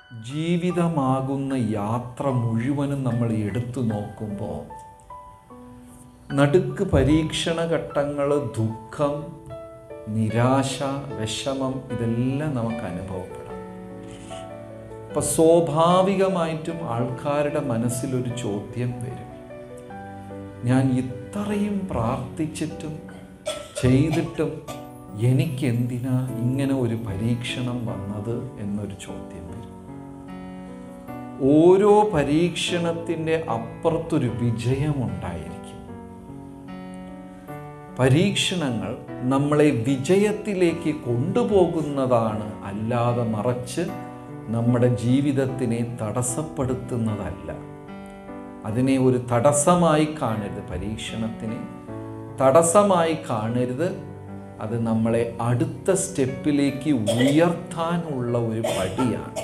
ജീവിതമാകുന്ന യാത്ര മുഴുവനും നമ്മൾ എടുത്തു നോക്കുമ്പോൾ നടുക്ക് പരീക്ഷണ ഘട്ടങ്ങൾ ദുഃഖം നിരാശ വിഷമം ഇതെല്ലാം നമുക്ക് അനുഭവപ്പെടാം അപ്പം സ്വാഭാവികമായിട്ടും ആൾക്കാരുടെ മനസ്സിലൊരു ചോദ്യം വരും ഞാൻ ഇത്രയും പ്രാർത്ഥിച്ചിട്ടും ചെയ്തിട്ടും എനിക്കെന്തിനാ ഇങ്ങനെ ഒരു പരീക്ഷണം വന്നത് എന്നൊരു ചോദ്യം വരും ഓരോ പരീക്ഷണത്തിൻ്റെ അപ്പുറത്തൊരു വിജയമുണ്ടായിരിക്കും പരീക്ഷണങ്ങൾ നമ്മളെ വിജയത്തിലേക്ക് കൊണ്ടുപോകുന്നതാണ് അല്ലാതെ മറച്ച് നമ്മുടെ ജീവിതത്തിനെ തടസ്സപ്പെടുത്തുന്നതല്ല അതിനെ ഒരു തടസ്സമായി കാണരുത് പരീക്ഷണത്തിനെ തടസ്സമായി കാണരുത് അത് നമ്മളെ അടുത്ത സ്റ്റെപ്പിലേക്ക് ഉയർത്താനുള്ള ഒരു പടിയാണ്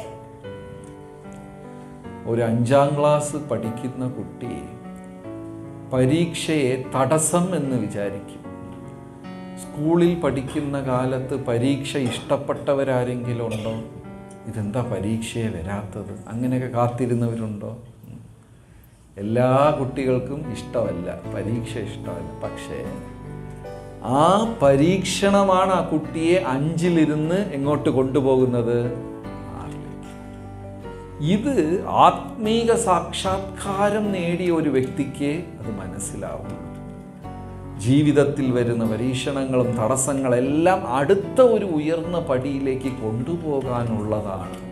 ഒരു അഞ്ചാം ക്ലാസ് പഠിക്കുന്ന കുട്ടി പരീക്ഷയെ തടസ്സം എന്ന് വിചാരിക്കും സ്കൂളിൽ പഠിക്കുന്ന കാലത്ത് പരീക്ഷ ഇഷ്ടപ്പെട്ടവരാരെങ്കിലും ഉണ്ടോ ഇതെന്താ പരീക്ഷയെ വരാത്തത് അങ്ങനെയൊക്കെ കാത്തിരുന്നവരുണ്ടോ ഉം. എല്ലാ കുട്ടികൾക്കും ഇഷ്ടമല്ല പരീക്ഷ ഇഷ്ടമല്ല പക്ഷേ ആ പരീക്ഷണമാണ് ആ കുട്ടിയെ അഞ്ചിലിരുന്ന് എങ്ങോട്ട് കൊണ്ടുപോകുന്നത് ആറിലേക്ക് ഇത് ആത്മീക സാക്ഷാത്കാരം നേടിയ ഒരു വ്യക്തിക്ക് അത് മനസ്സിലാവുള്ളൂ ജീവിതത്തിൽ വരുന്ന പരീക്ഷണങ്ങളും തടസ്സങ്ങളെല്ലാം അടുത്ത ഒരു ഉയർന്ന പടിയിലേക്ക് കൊണ്ടുപോകാനുള്ളതാണ്